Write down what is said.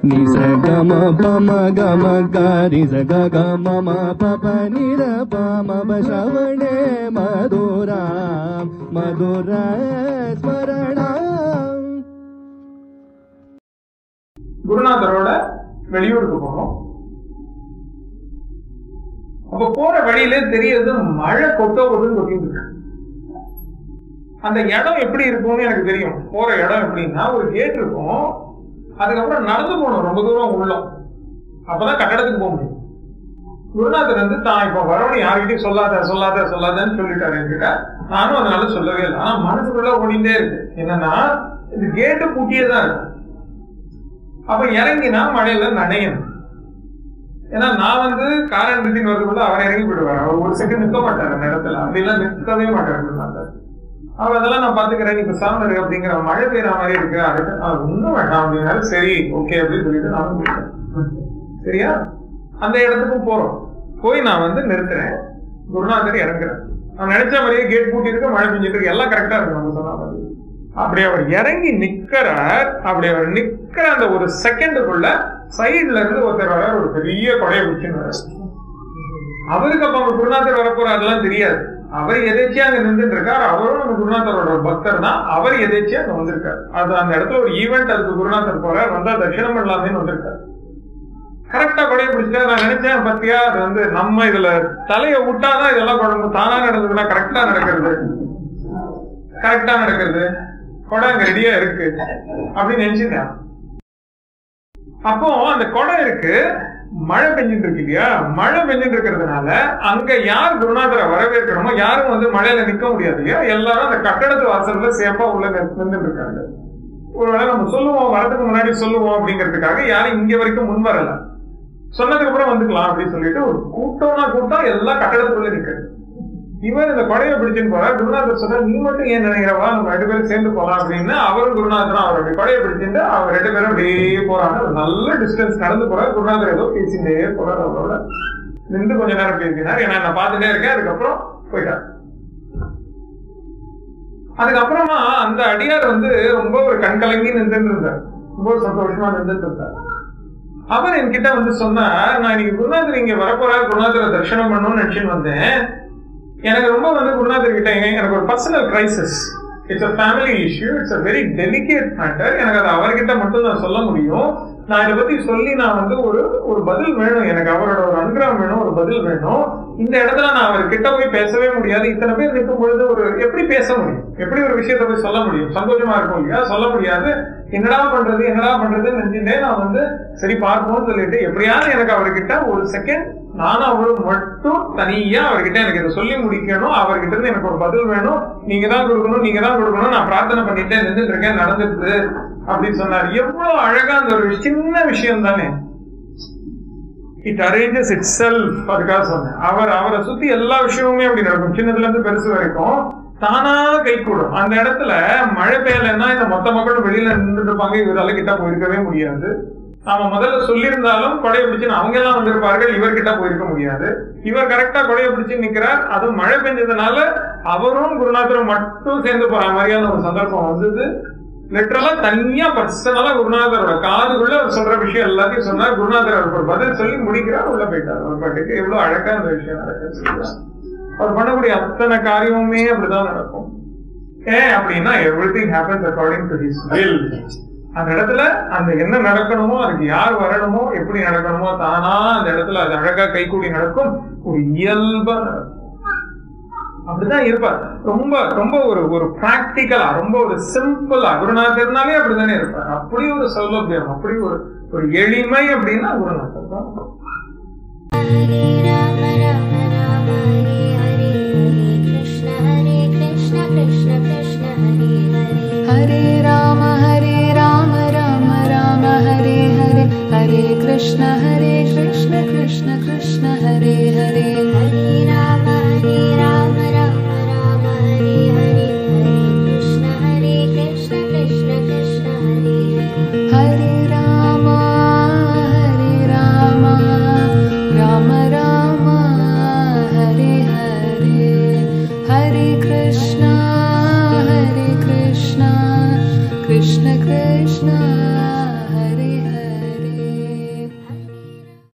நிச கம பம கம காரி சக கம ம பப நிர பம பசவணே மதுரா மதுர ஸ்மரணம் குருநாதரோட வெளியூருக்கு போனோம் அப்ப போற வழியிலே தெரியுது மழை கொட்ட கொட்டுன்னு கொட்டிட்டு இருக்கு அந்த இடம் எப்படி இருக்கும்னு எனக்கு தெரியும் போற இடம் எப்படின்னா ஒரு கேட் இருக்கும் அதுக்கப்புறம் நடந்து போகணும் ரொம்ப தூரம் உள்ளோம் அப்பதான் கட்டடத்துக்கு போக முடியும் குருநாதர் வந்து தான் இப்ப வரவணும் யார்கிட்டயும் சொல்லாத சொல்லாத சொல்லாதன்னு சொல்லிட்டாரு என்கிட்ட நானும் அதனால சொல்லவே இல்லை ஆனா மனசுக்குள்ள ஓடிட்டே இருக்கு என்னன்னா இந்த கேட்டு பூட்டியே தான் இருக்கு அப்ப இறங்கினா மழையில நனையணும் ஏன்னா நான் வந்து காரன் நிறுத்தின்னு வரதுக்குள்ள அவர் இறங்கி போயிடுவார் அவர் ஒரு செகண்ட் நிற்க மாட்டார் அந்த இடத்துல அப்படிலாம் நிற்கவே மாட்டார் குருநாதர் அவர் அதெல்லாம் நான் பாத்துக்கிறேன் நீ பேசாம இரு அப்படிங்கிற மழை பெய்யற மாதிரி இருக்கு அதுக்கு அது ஒண்ணும் வேண்டாம் அப்படின்னாலும் சரி ஓகே அப்படின்னு சொல்லிட்டு நானும் போயிட்டேன் சரியா அந்த இடத்துக்கும் போறோம் போய் நான் வந்து நிறுத்துறேன் குருநாதர் இறங்குறேன் நான் நினைச்ச மாதிரியே கேட் பூட்டி இருக்கு மழை பெஞ்சிட்டு இருக்கு எல்லாம் கரெக்டா இருக்கு நம்ம சொன்ன மாதிரி அப்படி அவர் இறங்கி நிக்கிறார் அப்படி அவர் நிக்கிற அந்த ஒரு செகண்டுக்குள்ள சைடுல இருந்து ஒருத்தர் வர ஒரு பெரிய கொடையை பிடிச்சுன்னு வர அவருக்கு அப்ப அவங்க குருநாதர் வரப்போறாருலாம் தெரியாது அவர் எதேச்சியா அங்க நின்றுட்டு இருக்கார் அவரும் நம்ம குருநாதரோட ஒரு பக்தர் தான் அவர் எதேச்சியா அங்க வந்திருக்காரு அது அந்த இடத்துல ஒரு ஈவெண்ட் அதுக்கு குருநாதர் போறார் வந்தா தட்சிணம் பண்ணலாமேன்னு வந்திருக்காரு கரெக்டா கொடைய பிடிச்சிட்டா நான் நினைச்சேன் பத்தியா அது வந்து நம்ம இதுல தலைய விட்டாதான் இதெல்லாம் குழம்பு தானா நடந்ததுன்னா கரெக்டா நடக்கிறது கரெக்டா நடக்கிறது கொடை அங்க ரெடியா இருக்கு அப்படின்னு நினைச்சிட்டேன் அப்போ அந்த கொடை இருக்கு மழை பெஞ்சிட்டு இருக்கு இல்லையா மழை பெஞ்சிட்டு இருக்கிறதுனால அங்க யார் குருநாதரை வரவேற்கணுமோ யாரும் வந்து மழையில நிக்க முடியாது இல்லையா எல்லாரும் அந்த கட்டடத்து வாசல்ல சேஃபா உள்ள நின்றுட்டு இருக்காங்க ஒருவேளை நம்ம சொல்லுவோம் வரதுக்கு முன்னாடி சொல்லுவோம் அப்படிங்கிறதுக்காக யாரும் இங்க வரைக்கும் முன் வரல சொன்னதுக்கு அப்புறம் வந்துக்கலாம் அப்படின்னு சொல்லிட்டு ஒரு கூட்டம்னா கூட்டம் எல்லாம் கட்டடத்துக்குள்ள நிக்கிறது இவர் இந்த கொடையை பிடிச்சுன்னு போறார் குருநாதர் சொல்ற நீ மட்டும் ஏன் நினைக்கிறவா நம்ம ரெண்டு பேரும் சேர்ந்து போலாம் அப்படின்னு அவரும் குருநாதரும் அவர் அப்படி கொடையை பிடிச்சிட்டு அவர் ரெண்டு பேரும் அப்படியே போறாங்க ஒரு நல்ல டிஸ்டன்ஸ் நடந்து போறாரு குருநாதர் ஏதோ பேசிட்டே போறாரு அவரோட நின்று கொஞ்ச நேரம் பேசினார் ஏன்னா நான் பார்த்துட்டே இருக்கேன் அதுக்கப்புறம் போயிட்டார் அதுக்கப்புறமா அந்த அடியார் வந்து ரொம்ப ஒரு கண்கலங்கி நின்றுட்டு இருந்தார் ரொம்ப ஒரு சந்தோஷமா நின்றுட்டு இருந்தார் அவர் என்கிட்ட வந்து சொன்னார் நான் இன்னைக்கு குருநாதர் இங்க வரப்போறாரு குருநாதரை தரிசனம் பண்ணணும்னு நினைச்சுன்னு வந்தேன் எனக்கு ரொம்ப வந்து குருநாதர் கிட்ட எனக்கு ஒரு personal crisis it's a family issue it's a very delicate matter எனக்கு அதை அவர்கிட்ட மட்டும் நான் சொல்ல முடியும் நான் இதை பத்தி சொல்லி நான் வந்து ஒரு ஒரு பதில் வேணும் எனக்கு அவரோட ஒரு அனுகிரகம் வேணும் ஒரு பதில் வேணும் இந்த இடத்துல நான் அவர்கிட்ட போய் பேசவே முடியாது இத்தனை பேர் நிற்கும் பொழுது ஒரு எப்படி பேச முடியும் எப்படி ஒரு விஷயத்த போய் சொல்ல முடியும் சந்தோஷமா இருக்கும் இல்லையா சொல்ல முடியாது என்னடா பண்றது என்னடா பண்றதுன்னு நினைச்சுட்டே நான் வந்து சரி பார்ப்போம்னு சொல்லிட்டு எப்படியாவது எனக்கு அவர்கிட்ட ஒரு செகண்ட் நானும் அவரும் மட்டும் தனியா அவர்கிட்ட எனக்கு இதை சொல்லி முடிக்கணும் அவர்கிட்ட இருந்து எனக்கு ஒரு பதில் வேணும் நீங்க தான் கொடுக்கணும் நீங்க தான் கொடுக்கணும் நான் பிரார்த்தனை பண்ணிட்டே நின்றுட்டு இருக்கேன் நடந்துட்டு அப்படின்னு சொன்னார் எவ்வளவு அழகா அந்த ஒரு சின்ன விஷயம் தானே இட் அரேஞ்சஸ் இட் செல்ஃப் அதுக்காக சொன்னேன் அவர் அவரை சுத்தி எல்லா விஷயமுமே அப்படி நடக்கும் சின்னதுல இருந்து பெருசு வரைக்கும் தானா கை கூடும் அந்த இடத்துல மழை பெய்யலைன்னா இந்த மொத்த மக்களும் வெளியில நின்றுட்டு இருப்பாங்க இவரால கிட்ட போயிருக்கவே முடியாது நாம முதல்ல சொல்லியிருந்தாலும் கொடையை பிடிச்சு அவங்க எல்லாம் வந்திருப்பார்கள் இவர்கிட்ட போயிருக்க முடியாது இவர் கரெக்டா கொடையை பிடிச்சு நிக்கிறார் அதுவும் மழை பெஞ்சதுனால அவரும் குருநாதரும் மட்டும் சேர்ந்து போற மாதிரியான ஒரு சந்தர்ப்பம் வந்தது லிட்டரலா தனியா பர்சனலா குருநாதரோட காதுக்குள்ள அவர் சொல்ற விஷயம் எல்லாத்தையும் சொன்னார் குருநாதர் அவருக்கு ஒரு பதில் சொல்லி முடிக்கிறார் உள்ள போயிட்டார் அவர் பாட்டுக்கு எவ்வளவு அழகா அந்த விஷயம் நடக்குது அவர் பண்ணக்கூடிய அத்தனை காரியமுமே அப்படிதான் நடக்கும் ஏன் அப்படின்னா everything happens according to his will அந்த இடத்துல அந்த என்ன நடக்கணுமோ அதுக்கு யார் வரணுமோ எப்படி நடக்கணுமோ தானா அந்த இடத்துல அது அழகா கைகூடி நடக்கும் ஒரு இயல்பா நடக்கும் அப்படிதான் இருப்பார் ரொம்ப ரொம்ப ஒரு ஒரு பிராக்டிக்கலா ரொம்ப ஒரு சிம்பிளா குருநாதர்னாலே அப்படித்தானே இருப்பார் அப்படி ஒரு சௌலபியம் அப்படி ஒரு ஒரு எளிமை அப்படின்னா குருநாதர் தான் ஹரே ராம